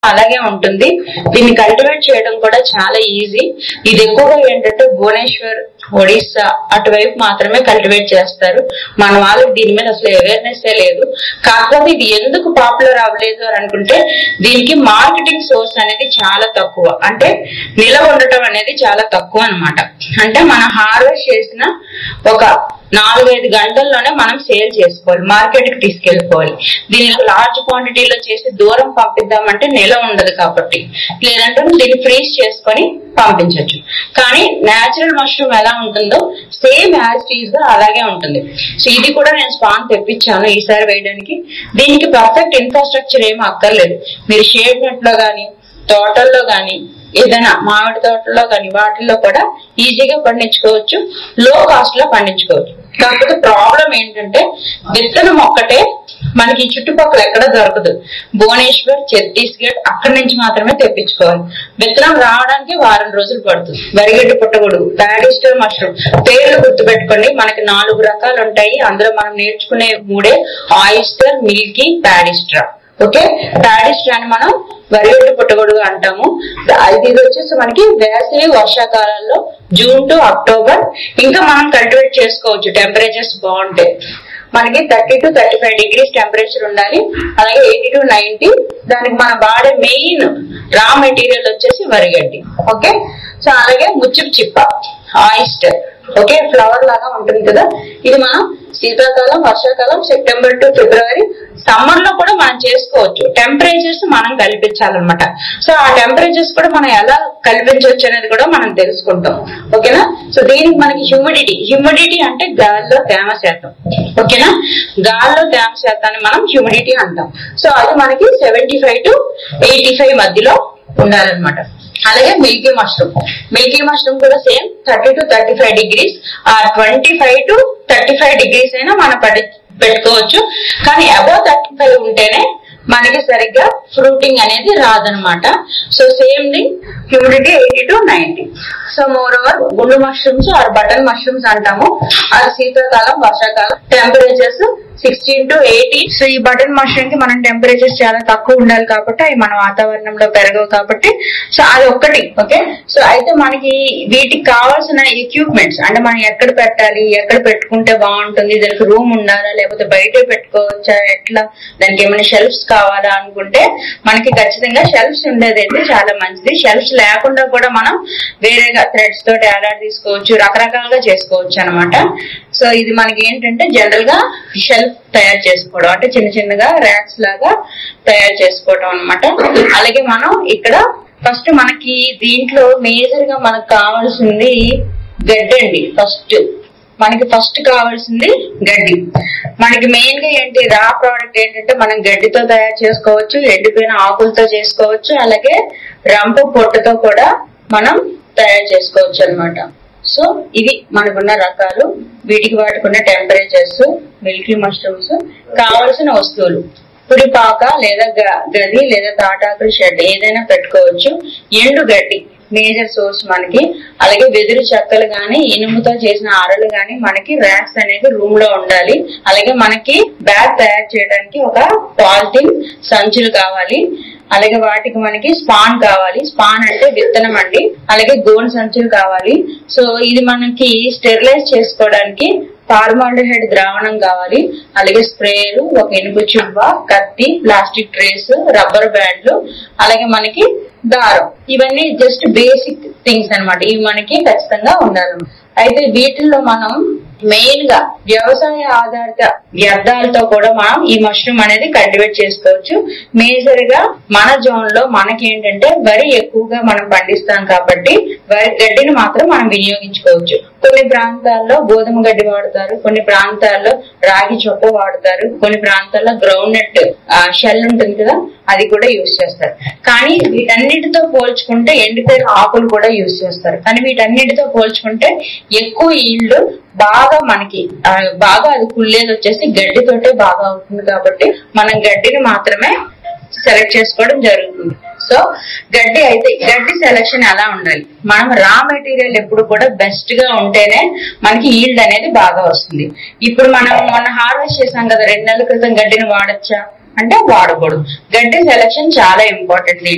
అలాగే ఉంటుంది దీన్ని కల్టివేట్ చేయడం కూడా చాలా ఈజీ ఇది ఎక్కువగా ఏంటంటే భువనేశ్వర్ ఒడిస్సా అటువైపు మాత్రమే కల్టివేట్ చేస్తారు మన వాళ్ళకి దీని మీద అసలు అవేర్నెస్ లేదు కాకపోతే ఇది ఎందుకు పాపులర్ అవ్వలేదు అని అనుకుంటే దీనికి మార్కెటింగ్ సోర్స్ అనేది చాలా తక్కువ అంటే నిలవ ఉండటం అనేది చాలా తక్కువ అన్నమాట అంటే మనం హార్వెస్ట్ చేసిన ఒక నాలుగైదు గంటల్లోనే మనం సేల్ చేసుకోవాలి మార్కెట్ కి తీసుకెళ్లిపోవాలి దీన్ని లార్జ్ క్వాంటిటీలో చేసి దూరం పంపిద్దామంటే నిల ఉండదు కాబట్టి లేదంటే దీన్ని ఫ్రీజ్ చేసుకొని పంపించవచ్చు కానీ నేచురల్ మష్రూమ్ ఎలా ఉంటుందో సేమ్ యాజ్ టీజ్ గా అలాగే ఉంటుంది సో ఇది కూడా నేను స్పాన్ తెప్పించాను ఈసారి వేయడానికి దీనికి పర్ఫెక్ట్ ఇన్ఫ్రాస్ట్రక్చర్ ఏమీ అక్కర్లేదు మీరు షేడ్ నెట్ లో గానీ తోటల్లో గానీ ఏదైనా మామిడి తోటల్లో కానీ వాటిల్లో కూడా ఈజీగా పండించుకోవచ్చు లో కాస్ట్ లో పండించుకోవచ్చు కాకపోతే ప్రాబ్లం ఏంటంటే విత్తనం ఒక్కటే మనకి ఈ చుట్టుపక్కల ఎక్కడ దొరకదు భువనేశ్వర్ ఛత్తీస్గఢ్ అక్కడి నుంచి మాత్రమే తెప్పించుకోవాలి విత్తనం రావడానికి వారం రోజులు పడుతుంది వరిగడ్డి పుట్టగొడుగు ప్యాడిస్టర్ మష్రూమ్ పేర్లు గుర్తుపెట్టుకోండి మనకి నాలుగు రకాలు ఉంటాయి అందులో మనం నేర్చుకునే మూడే oyster milky paddy straw okay paddy straw అని మనం వరిగడ్డి పుట్టగొడుగు అంటాము ఇది ఇది వచ్చేసి మనకి వేసవి వర్షాకాలంలో జూన్ టు అక్టోబర్ ఇంకా మనం కల్టివేట్ చేసుకోవచ్చు టెంపరేచర్స్ బాగుంటాయి మనకి thirty to thirty five degrees temperature ఉండాలి అలాగే ఎయిటీ టు నైన్టీ దానికి మనం వాడే మెయిన్ రా మెటీరియల్ వచ్చేసి వరిగడ్డి ఓకే సో అలాగే ముచ్చుపు చిప్ప ఆయిస్టర్ ఓకే ఫ్లవర్ లాగా ఉంటుంది కదా ఇది మనం శీతాకాలం వర్షాకాలం సెప్టెంబర్ టు ఫిబ్రవరి సమ్మర్ లో కూడా మనం చేసుకోవచ్చు టెంపరేచర్స్ మనం కల్పించాలన్నమాట సో ఆ టెంపరేచర్స్ కూడా మనం ఎలా కల్పించవచ్చు అనేది కూడా మనం తెలుసుకుంటాం ఓకేనా సో దీనికి మనకి హ్యూమిడిటీ హ్యూమిడిటీ అంటే గాలిలో తేమ శాతం ఓకేనా గాల్లో తేమ శాతాన్ని మనం హ్యూమిడిటీ అంటాం సో అది మనకి seventy five to eighty five మధ్యలో ఉండాలన్నమాట అలాగే మిల్కీ మష్రూమ్ మిల్కీ మష్రూమ్ కూడా same thirty to thirty five degrees ఆ twenty five to thirty five degrees అయినా మనం పడి పెట్టుకోవచ్చు కానీ అబౌవ్ థర్టీ ఫైవ్ ఉంటేనే మనకి సరిగ్గా ఫ్రూటింగ్ అనేది రాదనమాట so same thing humidity eighty to ninety so moreover గుండు మష్రూమ్స్ ఆర్ బటన్ మష్రూమ్స్ అంటాము అది శీతాకాలం వర్షాకాలం temperatures sixteen to eighty so ఈ బటన్ మష్రూమ్ కి మనం టెంపరేచర్స్ చాలా తక్కువ ఉండాలి కాబట్టి అవి మన వాతావరణంలో పెరగవు కాబట్టి సో అది ఒక్కటి ఓకే సో అయితే మనకి వీటికి కావాల్సిన ఎక్విప్మెంట్స్ అంటే మనం ఎక్కడ పెట్టాలి ఎక్కడ పెట్టుకుంటే బాగుంటుంది దానికి రూమ్ ఉండాలా లేకపోతే బయట పెట్టుకోవచ్చా ఎట్లా దానికి ఏమైనా షెల్ఫ్స్ కావాలా అనుకుంటే మనకి ఖచ్చితంగా షెల్ఫ్స్ ఉండేదైతే చాలా మంచిది షెల్ఫ్స్ లేకుండా కూడా మనం వేరేగా థ్రెడ్స్ తోటి ఏడాది తీసుకోవచ్చు రకరకాలుగా చేసుకోవచ్చు అనమాట సో ఇది మనకి ఏంటంటే జనరల్ గా షెల్ఫ్ తయారు చేసుకోవడం అంటే చిన్న చిన్నగా ర్యాక్స్ లాగా తయారు చేసుకోవడం అనమాట అలాగే మనం ఇక్కడ ఫస్ట్ మనకి దీంట్లో మేజర్ గా మనకు కావాల్సింది గడ్డండి ఫస్ట్ మనకి ఫస్ట్ కావాల్సింది గడ్డి మనకి మెయిన్ గా ఏంటి రా ప్రోడక్ట్ ఏంటంటే మనం గడ్డితో తయారు చేసుకోవచ్చు ఎండిపోయిన ఆకులతో చేసుకోవచ్చు అలాగే రంపు పొట్టుతో కూడా మనం తయారు చేసుకోవచ్చు అన్నమాట సో ఇవి మనకున్న రకాలు వీటికి వాటికున్న టెంపరేచర్స్ మిల్కీ మష్రూమ్స్ కావలసిన వస్తువులు పురిపాక లేదా గ- గది లేదా తాటాకుల షెడ్ ఏదైనా పెట్టుకోవచ్చు ఎండు గడ్డి మేజర్ సోర్స్ మనకి అలాగే వెదురు చెక్కలు గాని ఇనుముతో చేసిన అరలు గాని మనకి ర్యాక్స్ అనేది రూమ్ లో ఉండాలి అలాగే మనకి బ్యాగ్ తయారు చేయడానికి ఒక పాలిథిన్ సంచులు కావాలి అలాగే వాటికి మనకి స్పాన్ కావాలి స్పాన్ అంటే విత్తనం అండి అలాగే గోన్ సంచులు కావాలి సో ఇది మనకి స్టెరిలైజ్ చేసుకోవడానికి ఫార్మాల్డిహైడ్ ద్రావణం కావాలి అలాగే స్ప్రేలు ఒక ఇనుపు చువ్వ కత్తి ప్లాస్టిక్ ట్రేస్ రబ్బర్ బ్యాండ్లు అలాగే మనకి దారం ఇవన్నీ జస్ట్ బేసిక్ థింగ్స్ అన్నమాట ఇవి మనకి ఖచ్చితంగా ఉండాలి అయితే వీటిల్లో మనం మెయిన్ గా వ్యవసాయ ఆధారిత వ్యర్థాలతో కూడా మనం ఈ మష్రూమ్ అనేది కల్టివేట్ చేసుకోవచ్చు మేజర్ గా మన జోన్ లో మనకి ఏంటంటే వరి ఎక్కువగా మనం పండిస్తాం కాబట్టి వరి గడ్డిని మాత్రం మనం వినియోగించుకోవచ్చు కొన్ని ప్రాంతాల్లో గోధుమ గడ్డి వాడతారు కొన్ని ప్రాంతాల్లో రాగి చొప్ప వాడతారు కొన్ని ప్రాంతాల్లో గ్రౌండ్ నట్ షెల్ ఉంటుంది కదా అది కూడా యూజ్ చేస్తారు కానీ వీటన్నిటితో పోల్చుకుంటే ఎండిపోయిన ఆకులు కూడా యూజ్ చేస్తారు కానీ వీటన్నిటితో పోల్చుకుంటే ఎక్కువ ఈల్డ్ బాగా మనకి ఆ, బాగా అది కుళ్ళేది వచ్చేసి గడ్డితోటే బాగా అవుతుంది కాబట్టి మనం గడ్డిని మాత్రమే సెలెక్ట్ చేసుకోవడం జరుగుతుంది సో గడ్డి అయితే గడ్డి సెలెక్షన్ ఎలా ఉండాలి మనం రా మెటీరియల్ ఎప్పుడు కూడా బెస్ట్ గా ఉంటేనే మనకి ఈల్డ్ అనేది బాగా వస్తుంది ఇప్పుడు మనం మొన్న హార్వెస్ట్ చేసాం కదా రెండు నెలల క్రితం గడ్డిని వాడచ్చా అంటే వాడకూడదు గడ్డి సెలెక్షన్ చాలా ఇంపార్టెంట్